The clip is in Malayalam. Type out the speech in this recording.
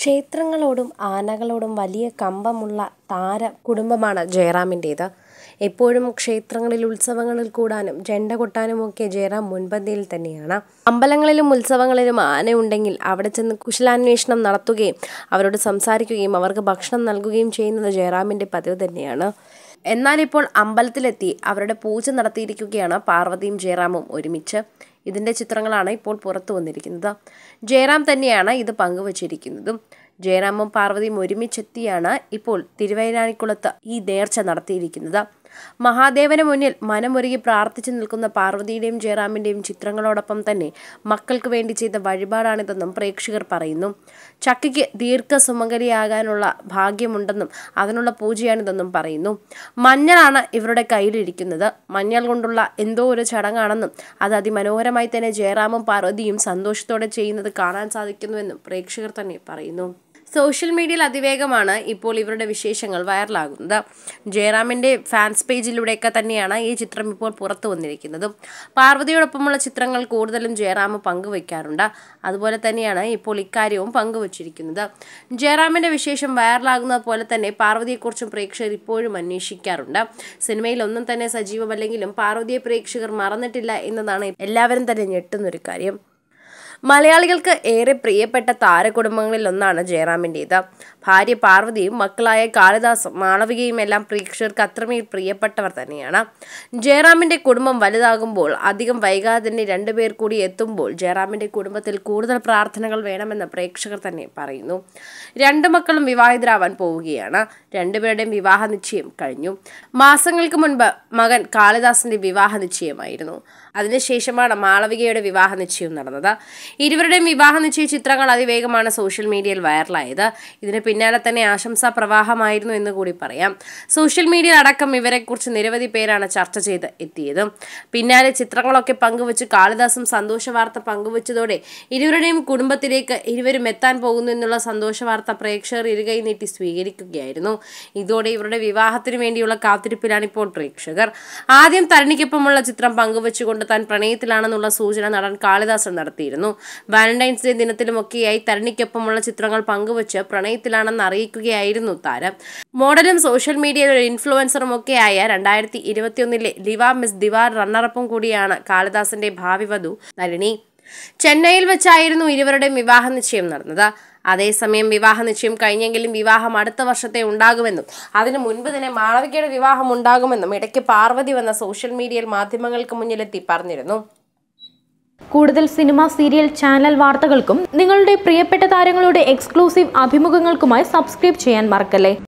ക്ഷേത്രങ്ങളോടും ആനകളോടും വലിയ കമ്പമുള്ള താര കുടുംബമാണ് ജയറാമിൻ്റേത്. എപ്പോഴും ക്ഷേത്രങ്ങളിൽ ഉത്സവങ്ങളിൽ കൂടാനും ചെണ്ട കൊട്ടാനുമൊക്കെ ജയറാം മുൻപന്തിയിൽ തന്നെയാണ്. അമ്പലങ്ങളിലും ഉത്സവങ്ങളിലും ആനയുണ്ടെങ്കിൽ അവിടെ ചെന്ന് കുശലാന്വേഷണം നടത്തുകയും അവരോട് സംസാരിക്കുകയും അവർക്ക് ഭക്ഷണം നൽകുകയും ചെയ്യുന്നത് ജയറാമിൻ്റെ പതിവ് തന്നെയാണ്. എന്നാലിപ്പോൾ അമ്പലത്തിലെത്തി അവരുടെ പൂജ നടത്തിയിരിക്കുകയാണ് പാർവതിയും ജയറാമും ഒരുമിച്ച്. ഇതിൻ്റെ ചിത്രങ്ങളാണ് ഇപ്പോൾ പുറത്തുവന്നിരിക്കുന്നത്. ജയറാം തന്നെയാണ് ഇത് പങ്കുവച്ചിരിക്കുന്നതും. ജയറാമും പാർവതിയും ഒരുമിച്ചെത്തിയാണ് ഇപ്പോൾ തിരുവൈരാണിക്കുളത്ത് ഈ നേർച്ച നടത്തിയിരിക്കുന്നത്. മഹാദേവന് മുന്നിൽ മനമുരുകി പ്രാർത്ഥിച്ചു നിൽക്കുന്ന പാർവതിയുടെയും ജയറാമിൻ്റെയും ചിത്രങ്ങളോടൊപ്പം തന്നെ മക്കൾക്ക് വേണ്ടി ചെയ്ത വഴിപാടാണിതെന്നും പ്രേക്ഷകർ പറയുന്നു. ചക്കിക്ക് ദീർഘസുമംഗലിയാകാനുള്ള ഭാഗ്യമുണ്ടെന്നും അതിനുള്ള പൂജയാണിതെന്നും പറയുന്നു. മഞ്ഞളാണ് ഇവരുടെ കയ്യിലിരിക്കുന്നത്. മഞ്ഞൾ കൊണ്ടുള്ള എന്തോ ഒരു ചടങ്ങാണെന്നും അത് അതിമനോഹരമായി തന്നെ ജയറാമും പാർവതിയും സന്തോഷത്തോടെ ചെയ്യുന്നത് കാണാൻ സാധിക്കുന്നുവെന്നും പ്രേക്ഷകർ തന്നെ പറയുന്നു. സോഷ്യൽ മീഡിയയിൽ അതിവേഗമാണ് ഇപ്പോൾ ഇവരുടെ വിശേഷങ്ങൾ വൈറലാകുന്നത്. ജയറാമിൻ്റെ ഫാൻസ് പേജിലൂടെയൊക്കെ തന്നെയാണ് ഈ ചിത്രം ഇപ്പോൾ പുറത്തു വന്നിരിക്കുന്നതും. പാർവതിയോടൊപ്പമുള്ള ചിത്രങ്ങൾ കൂടുതലും ജയറാം പങ്കുവയ്ക്കാറുണ്ട്. അതുപോലെ തന്നെയാണ് ഇപ്പോൾ ഇക്കാര്യവും പങ്കുവച്ചിരിക്കുന്നത്. ജയറാമിൻ്റെ വിശേഷം വൈറലാകുന്നത് പോലെ തന്നെ പാർവതിയെക്കുറിച്ചും പ്രേക്ഷകർ ഇപ്പോഴും അന്വേഷിക്കാറുണ്ട്. സിനിമയിൽ ഒന്നും തന്നെ സജീവമല്ലെങ്കിലും പാർവതിയെ പ്രേക്ഷകർ മറന്നിട്ടില്ല എന്നതാണ് എല്ലാവരും തന്നെ ഞെട്ടുന്നൊരു കാര്യം. മലയാളികൾക്ക് ഏറെ പ്രിയപ്പെട്ട താരകുടുംബങ്ങളിൽ ഒന്നാണ് ജയറാമിൻ്റേത്. ഭാര്യ പാർവതിയും മക്കളായ കാളിദാസും മാളവികയുമെല്ലാം പ്രേക്ഷകർക്ക് അത്രമേൽ പ്രിയപ്പെട്ടവർ തന്നെയാണ്. ജയറാമിൻ്റെ കുടുംബം വലുതാകുമ്പോൾ അധികം വൈകാതെ തന്നെ രണ്ടുപേർ കൂടി എത്തുമ്പോൾ ജയറാമിൻ്റെ കുടുംബത്തിൽ കൂടുതൽ പ്രാർത്ഥനകൾ വേണമെന്ന് പ്രേക്ഷകർ തന്നെ പറയുന്നു. രണ്ട് മക്കളും വിവാഹിതരാവാൻ പോവുകയാണ്. രണ്ടുപേരുടെയും വിവാഹ നിശ്ചയം കഴിഞ്ഞു. മാസങ്ങൾക്ക് മുൻപ് മകൻ കാളിദാസിൻ്റെ വിവാഹ നിശ്ചയമായിരുന്നു. അതിനുശേഷമാണ് മാളവികയുടെ വിവാഹ നിശ്ചയവും നടന്നത്. ഇരുവരുടെയും വിവാഹ നിശ്ചയ ചിത്രങ്ങൾ അതിവേഗമാണ് സോഷ്യൽ മീഡിയയിൽ വൈറലായത്. ഇതിന് പിന്നാലെ തന്നെ ആശംസാ പ്രവാഹമായിരുന്നു എന്ന് കൂടി പറയാം. സോഷ്യൽ മീഡിയയിൽ അടക്കം ഇവരെക്കുറിച്ച് നിരവധി പേരാണ് ചർച്ച ചെയ്ത് എത്തിയത്. പിന്നാലെ ചിത്രങ്ങളൊക്കെ പങ്കുവച്ച് കാളിദാസും സന്തോഷവാർത്ത പങ്കുവച്ചതോടെ ഇരുവരുടെയും കുടുംബത്തിലേക്ക് ഇരുവരും എത്താൻ പോകുന്നു എന്നുള്ള സന്തോഷവാർത്ത പ്രേക്ഷകർ ഇരുകൈ നീട്ടി സ്വീകരിക്കുകയായിരുന്നു. ഇതോടെ ഇവരുടെ വിവാഹത്തിനു വേണ്ടിയുള്ള കാത്തിരിപ്പിലാണിപ്പോൾ പ്രേക്ഷകർ. ആദ്യം തരണിക്കൊപ്പമുള്ള ചിത്രം പങ്കുവച്ചുകൊണ്ട് താൻ പ്രണയത്തിലാണെന്നുള്ള സൂചന നടൻ കാളിദാസൻ നടത്തിയിരുന്നു. വാലന്റൈൻസ് ഡേ ദിനത്തിലുമൊക്കെയായി തരണിക്കൊപ്പമുള്ള ചിത്രങ്ങൾ പങ്കുവച്ച് പ്രണയത്തിലാണെന്ന് അറിയിക്കുകയായിരുന്നു താരം. മോഡലും സോഷ്യൽ മീഡിയയിൽ ഒരു ഇൻഫ്ലുവൻസറുമൊക്കെയായ രണ്ടായിരത്തി ഇരുപത്തിയൊന്നിലെ ലിവ മിസ് ദിവാർ റണ്ണറപ്പും കൂടിയാണ് കാളിദാസന്റെ ഭാവി വധു തരിണി. ചെന്നൈയിൽ വച്ചായിരുന്നു ഇരുവരുടെയും വിവാഹ നിശ്ചയം നടന്നത്. അതേസമയം വിവാഹ നിശ്ചയം കഴിഞ്ഞെങ്കിലും വിവാഹം അടുത്ത വർഷത്തെ ഉണ്ടാകുമെന്നും അതിനു മുൻപ് തന്നെ മാളവികയുടെ വിവാഹം ഉണ്ടാകുമെന്നും ഇടയ്ക്ക് പാർവതി വന്ന് സോഷ്യൽ മീഡിയയിൽ മാധ്യമങ്ങൾക്ക് മുന്നിലെത്തി പറഞ്ഞിരുന്നു. കൂടുതൽ സിനിമ, സീരിയൽ, ചാനൽ വാർത്തകൾക്കും നിങ്ങളുടെ പ്രിയപ്പെട്ട താരങ്ങളുടെ എക്സ്ക്ലൂസീവ് അഭിമുഖങ്ങൾക്കുമായി സബ്സ്ക്രൈബ് ചെയ്യാൻ മറക്കല്ലേ